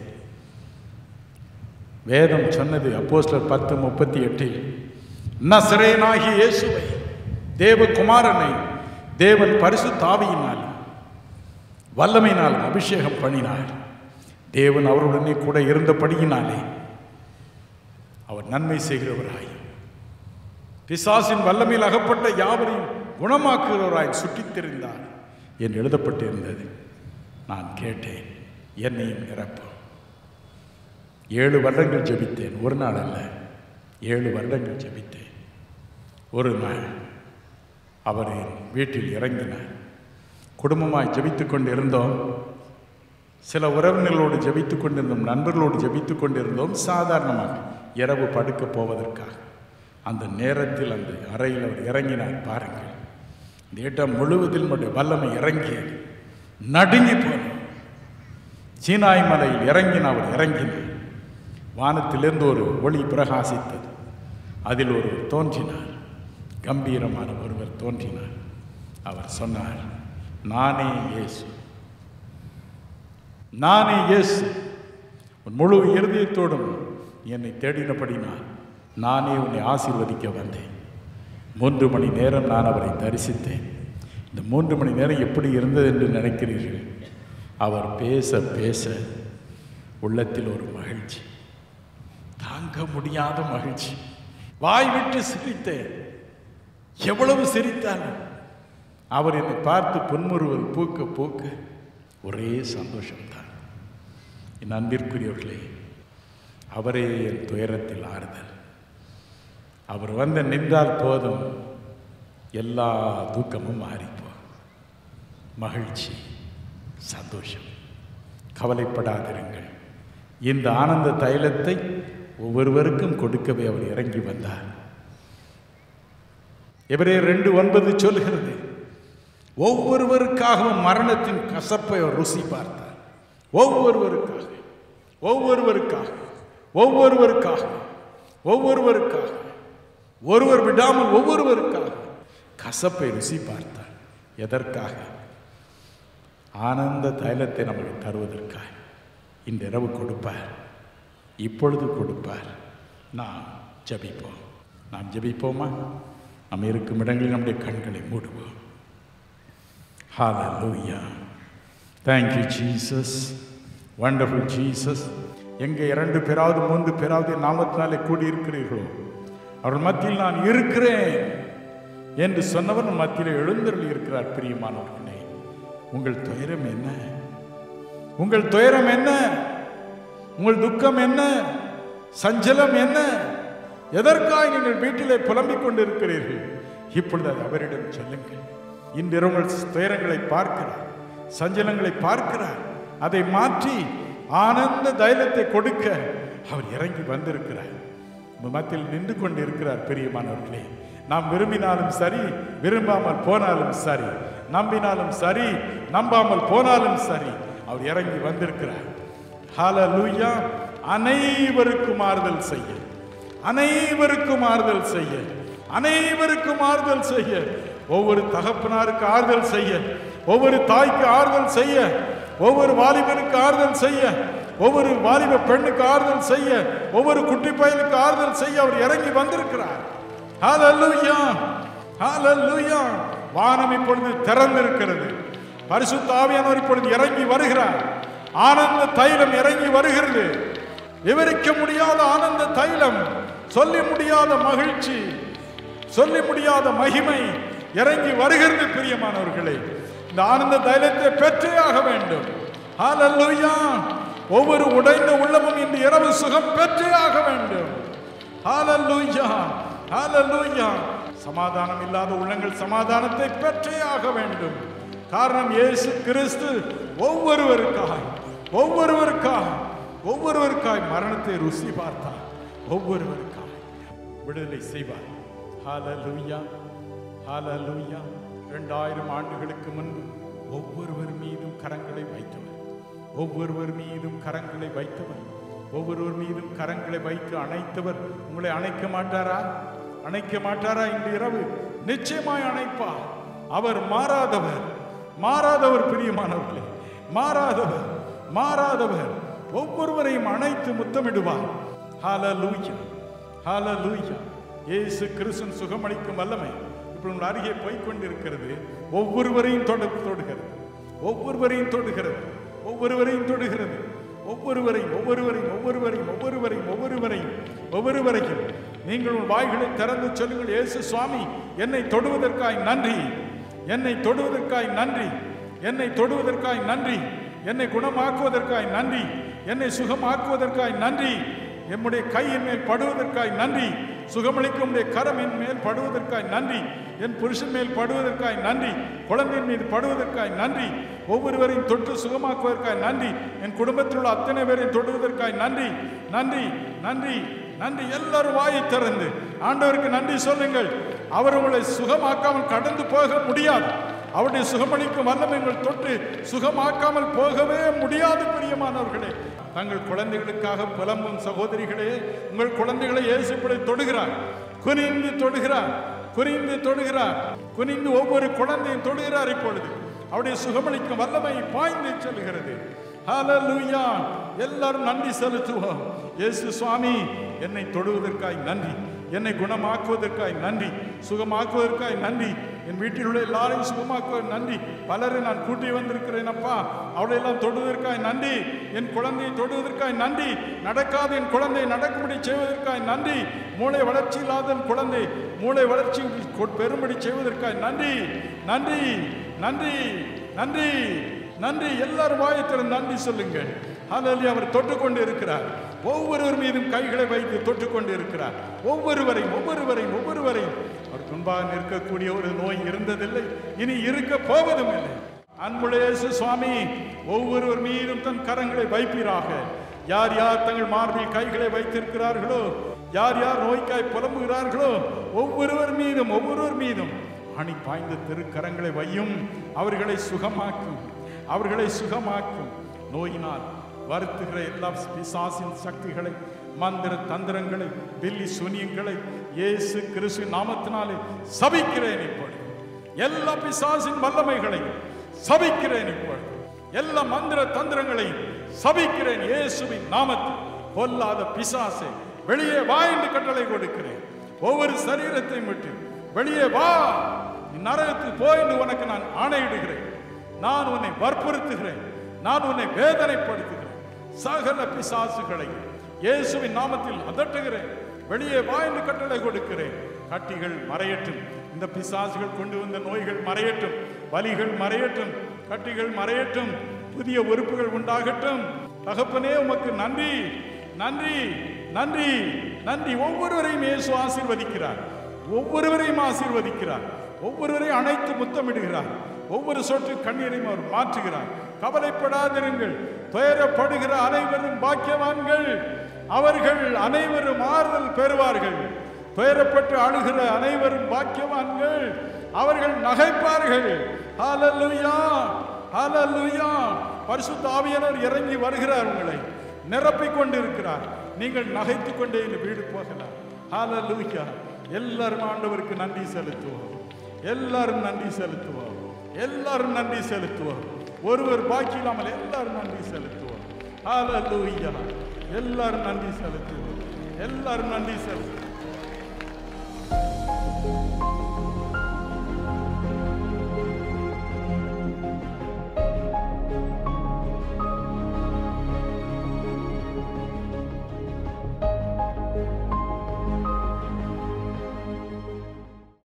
வேதம் சொன்னது அப்போஸ்லர் பத்து முப்பத்தி எட்டில் நசரேனாகி இயேசுவை தேவகுமாரனை தேவன் பரிசு தாவியினால் வல்லமையினால் அபிஷேகம் பண்ணினார் தேவன் அவருடனே கூட இருந்தபடியினாலே அவர் நன்மை செய்கிறவராய் பிசாசின் வல்லமையில் அகப்பட்ட யாவரையும் குணமாக்குகிறவராய் சுற்றித் தெரிந்தார் என்று எழுதப்பட்டிருந்தது நான் கேட்டேன் என்னையும் நிரப்பும் ஏழு வருடங்கள் ஜெபித்தேன் ஒரு நாள் அல்ல ஏழு வருடங்கள் ஜெபித்தேன் ஒரு நாள் அவர் என் வீட்டில் இறங்கினார் குடும்பமாய் ஜெபித்து கொண்டு இருந்தோம் சில உறவினர்களோடு ஜெபித்து கொண்டிருந்தோம் நண்பர்களோடு ஜெபித்து கொண்டிருந்தோம் சாதாரணமாக இரவு படுக்க போவதற்காக அந்த நேரத்தில் அந்த அறையில் அவர் இறங்கினார் பாருங்கள் இந்த இடம் முழுவதில் நம்முடைய வல்லமை இறங்கியது நடுங்கி போனோம் சீனாய் மலையில் இறங்கின அவர் இறங்கினார் வானத்திலிருந்து ஒரு ஒளி பிரகாசித்தது அதில் ஒருவர் தோன்றினார் கம்பீரமான ஒருவர் தோன்றினார் அவர் சொன்னார் நானே இயேசு நானே இயேசு உன் முழு இருதயத்தோடும் என்னை தேடினபடினால் நானே உன்னை ஆசீர்வதிக்க வந்தேன் மூன்று மணி நேரம் நான் அவரை தரிசித்தேன் இந்த மூன்று மணி நேரம் எப்படி இருந்தது என்று நினைக்கிறீர்கள் அவர் பேச பேச உள்ளத்தில் ஒரு மகிழ்ச்சி தாங்க முடியாத மகிழ்ச்சி வாய் விட்டு சிரித்தேன் எவ்வளவு சிரித்தாலும் அவர் என்னை பார்த்து புன்முறுவல் பூக்க பூக்க ஒரே சந்தோஷம்தான் என் அன்பிற்குரியவர்களே அவரே என் துயரத்தில் ஆறுதல் அவர் வந்து நின்றால் போதும் எல்லா தூக்கமும் மாறிப்போ மகிழ்ச்சி சந்தோஷம் கவலைப்படாதிருங்கள் இந்த ஆனந்த தைலத்தை ஒவ்வொருவருக்கும் கொடுக்கவே அவர் இறங்கி வந்தார் எவரே ரெண்டு ஒன்பது சொல்கிறது ஒவ்வொருவருக்காகவும் மரணத்தின் கசப்பை அவர் ருசி பார்த்தார் ஒவ்வொருவருக்காக ஒவ்வொருவருக்காக ஒவ்வொருவருக்காக ஒவ்வொருவருக்காக ஒருவர் விடாமல் ஒவ்வொருவருக்காக கசப்பை ருசி பார்த்தார் எதற்காக ஆனந்த தைலத்தை நமக்கு தருவதற்காக இந்த இரவு கொடுப்பார் இப்பொழுது கொடுப்பார் நாம் ஜபிப்போம் நாம் ஜபிப்போமா நாம் இருக்கும் இடங்களில் நம்முடைய கண்களை மூடுவோம் ஹalleluya thank you jesus wonderful jesus எங்கே இரண்டு பேராவது மூன்று பேராவது என் நாமத்தினாலே கூடியிருக்கிறீர்களோ அவர்கள் மத்தியில் நான் இருக்கிறேன் என்று சொன்னவர் நம் மத்தியில் எழுந்தருளி இருக்கிறார் பிரியமானவர்களே உங்கள் துயரம் என்ன உங்கள் துயரம் என்ன உங்கள் துக்கம் என்ன சஞ்சலம் என்ன எதற்காக நீங்கள் வீட்டிலே புலம்பிக் கொண்டிருக்கிறீர்கள் இப்பொழுது அது அவரிடம் சொல்லுங்கள் இன்று உங்கள் துயரங்களை பார்க்கிறார் சஞ்சலங்களை பார்க்கிறார் அதை மாற்றி ஆனந்த தைலத்தை கொடுக்க அவர் இறங்கி வந்திருக்கிறார் உங்கள் மத்தியில் நின்று கொண்டு இருக்கிறார் பெரியமானவர்களே நாம் விரும்பினாலும் சரி விரும்பாமல் போனாலும் சரி நம்பினாலும் சரி நம்பாமல் போனாலும் சரி அவர் இறங்கி வந்திருக்கிறார் ஹalleluya அனைவருக்கும் ஆறுதல் செய்ய அனைவருக்கும் ஆறுதல் செய்ய அனைவருக்கும் ஆறுதல் செய்ய ஒவ்வொரு தகப்பனாருக்கு ஆறுதல் செய்ய ஒவ்வொரு தாய்க்கு ஆறுதல் செய்ய ஒவ்வொரு வாலிபனுக்கு ஆறுதல் செய்ய ஒவ்வொரு வாலிப பெண்ணுக்கு ஆறுதல் செய்ய ஒவ்வொரு குட்டி பயலுக்கு ஆறுதல் செய்ய அவர் இறங்கி வந்திருக்கிறார் ஹalleluya ஹalleluya வானம் இப்பொழுது திறந்திருக்கிறது பரிசுத்த ஆவியானவர் இப்பொழுது இறங்கி வருகிறார் ஆனந்த தைலம் இறங்கி வருகிறது விவரிக்க முடியாத ஆனந்த தைலம் சொல்லி முடியாத மகிழ்ச்சி சொல்லி முடியாத மகிமை இறங்கி வருகிறது பிரியமானவர்களே இந்த ஆனந்த தைலத்தை பெற்றே ஆக வேண்டும் ஹalleluya ஒவ்வொரு உடைந்த உள்ளமும் இந்த இரவு சுகம் பெற்றே ஆக வேண்டும் ஹalleluya ஹalleluya சமாதானம் இல்லாத உள்ளங்கள் சமாதானத்தை பெற்றே ஆக வேண்டும் காரணம் இயேசு கிறிஸ்து ஒவ்வொருவருக்காய் ஒவ்வொருவருக்காய் ஒவ்வொருவருக்காய் மரணத்தை ருசி பார்த்தார் ஒவ்வொருவருக்காய் விடுதலை செய்வார் ஹalleluya ஹalleluya இரண்டாயிரம் ஆண்டுகளுக்கு முன்பு ஒவ்வொருவர் மீதும் கரங்களை வைத்தவர் ஒவ்வொருவர் மீதும் கரங்களை வைத்தவர் ஒவ்வொருவர் மீதும் கரங்களை வைத்து அணைத்தவர் உங்களை அணைக்க மாட்டாரா அணைக்க மாட்டாரா இன்று இரவு நிச்சயமாய் அணைப்பார் அவர் மாறாதவர் மாறாதவர் பிரியமானவர்களே மாறாதவர் மாறாதவர் ஒவ்வொருவரையும் அணைத்து முத்தமிடுவார் ஹalleluya ஹalleluya இயேசு கிறிஸ்துவின் சுகமளிக்கும் வல்லமை இப்போ உங்கள் அருகே போய்க் கொண்டிருக்கிறது ஒவ்வொருவரையும் தொட தொடுகிறது ஒவ்வொருவரையும் தொடுகிறது ஒவ்வொருவரையும் தொடுகிறது ஒவ்வொருவரையும் ஒவ்வொருவரையும் ஒவ்வொருவரையும் ஒவ்வொருவரையும் ஒவ்வொருவரையும் ஒவ்வொருவரையும் நீங்கள் உங்கள் வாய்களை திறந்து சொல்லுங்கள் இயேசு சுவாமி என்னை தொடுவதற்காய் நன்றி என்னை தொடுவதற்காய் நன்றி என்னை தொடுவதற்காய் நன்றி என்னை குணமாக்குவதற்காய் நன்றி என்னை சுகமாக்குவதற்காய் நன்றி எம்முடைய கையின் மேல் படுவதற்காய் நன்றி சுகமளிக்கும் உடைய கரம் என் மேல் படுவதற்காய் நன்றி என் புருஷன் மேல் படுவதற்காய் நன்றி குழந்தையின் மீது படுவதற்காய் நன்றி ஒவ்வொருவரையும் தொட்டு சுகமாக்குவதற்காய் நன்றி என் குடும்பத்தில் உள்ள அத்தனை பேரையும் தொடுவதற்காய் நன்றி நன்றி நன்றி நன்றி எல்லாரும் வாயை திறந்து ஆண்டவருக்கு நன்றி சொல்லுங்கள் அவர் உங்களை சுகமாக்காமல் கடந்து போக முடியாது அவருடைய சுகமளிக்கும் வல்லமை உங்கள் தொட்டு சுகமாக்காமல் போகவே முடியாது பிரியமானவர்களே தங்கள் குழந்தைகளுக்காக புலம்பும் சகோதரிகளே உங்கள் குழந்தைகளை இயேசுப்படி தொடுகிறார் குனிந்து தொடுகிறார் குனிந்து தொடுகிறார் குனிந்து ஒவ்வொரு குழந்தையும் தொடுகிறார் இப்பொழுது அவருடைய சுகமளிக்கும் வல்லமை பாய்ந்து செல்கிறது ஹalleluya எல்லாரும் நன்றி செலுத்துவோம் இயேசு சுவாமி என்னை தொடுவதற்காய் நன்றி என்னை குணமாக்குவதற்காய் நன்றி சுகமாக்குவதற்காய் நன்றி என் வீட்டில் உள்ள எல்லாரையும் சுகமாக்குவ நன்றி பலரை நான் கூட்டி வந்திருக்கிறேன் அப்பா அவளை எல்லாம் தொடுவதற்காய் நன்றி என் குழந்தையை தொடுவதற்காய் நன்றி நடக்காத என் குழந்தையை நடக்கும்படி செய்வதற்காய் நன்றி மூளை வளர்ச்சி இல்லாத என் குழந்தை மூளை வளர்ச்சி கொ- பெறும்படி செய்வதற்காய் நன்றி நன்றி நன்றி நன்றி நன்றி எல்லாரும் வாயத்திலும் நன்றி சொல்லுங்கள் ஹalleluya அவர் தொட்டுக்கொண்டு இருக்கிறார் ஒவ்வொருவர் மீதும் கைகளை வைத்து தொட்டுக்கொண்டு இருக்கிறார் ஒவ்வொருவரையும் ஒவ்வொருவரையும் ஒவ்வொருவரையும் அவர் முன்பாக நிற்கக்கூடிய ஒரு நோய் இருந்ததில்லை இனி இருக்க போவதும் இல்லை அன்புடைய இயேசு சுவாமி ஒவ்வொருவர் மீதும் தன் கரங்களை வைப்பீராக யார் யார் தங்கள் மார்பில் கைகளை வைத்திருக்கிறார்களோ யார் யார் நோய்க்காய் புலம்புகிறார்களோ ஒவ்வொருவர் மீதும் ஒவ்வொருவர் மீதும் அணி பாய்ந்த திருக்கரங்களை வையும் அவர்களை சுகமாக்கும் அவர்களை சுகமாக்கும் நோயினால் வருத்துகிற எல்லா பிசாசின் சக்திகளை மந்திர தந்திரங்களை பில்லி சூனியங்களை இயேசு கிறிஸ்து நாமத்தினாலே சபிக்கிறேன் இப்பொழுது எல்லா பிசாசின் வல்லமைகளையும் சபிக்கிறேன் இப்பொழுது எல்லா மந்திர தந்திரங்களையும் சபிக்கிறேன் இயேசுவின் நாமத்தில் பொல்லாத பிசாசை வெளியே வா என்று கட்டளை கொடுக்கிறேன் ஒவ்வொரு சரீரத்தையும் விட்டு வெளியே வா நீ நரகத்தில் போ என்று உனக்கு நான் ஆணையிடுகிறேன் நான் உன்னை வற்புறுத்துகிறேன் நான் உன்னை வேதனைப்படுத்துகிறேன் சகல பிசாசுகளை இயேசுவின் நாமத்தில் அதட்டுகிறேன் வெளியே வா என்று கட்டளை கொடுக்கிறேன் கட்டிகள் மறையட்டும் இந்த பிசாசுகள் கொண்டு வந்த நோய்கள் மறையட்டும் வலிகள் மறையட்டும் கட்டிகள் மறையட்டும் புதிய உறுப்புகள் உண்டாகட்டும் தகப்பனே உமக்கு நன்றி நன்றி நன்றி நன்றி ஒவ்வொருவரையும் இயேசு ஆசீர்வதிக்கிறார் ஒவ்வொருவரையும் ஆசீர்வதிக்கிறார் ஒவ்வொருவரையும் அணைத்து முத்தமிடுகிறார் ஒவ்வொரு சொட்டு கண்ணீரையும் அவர் மாற்றுகிறார் கவலைப்படாதிருங்கள் துயரப்படுகிற அனைவரும் பாக்கியவான்கள் அவர்கள் அனைவரும் ஆறுதல் பெறுவார்கள் துயரப்பட்டு அழுகிற அனைவரும் பாக்கியவான்கள் அவர்கள் நகைப்பார்கள் ஹalleluya ஹalleluya பரிசுத்த ஆவியானவர் இறங்கி வருகிறார் உங்களை நிரப்பிக் கொண்டிருக்கிறார் நீங்கள் நகைத்துக் கொண்டே இந்த வீடு போகலாம் ஹalleluya எல்லாரும் ஆண்டவருக்கு நன்றி செலுத்துவோம் எல்லாரும் நன்றி செலுத்துவோம் எல்லாரும் நன்றி செலுத்துவோம் ஒருவர் பாக்கி இல்லாமல் எல்லாரும் நன்றி செலுத்துவோம் ஹalleluya எல்லாரும் நன்றி செலுத்துவோம் எல்லாரும் நன்றி செலுத்துவோம்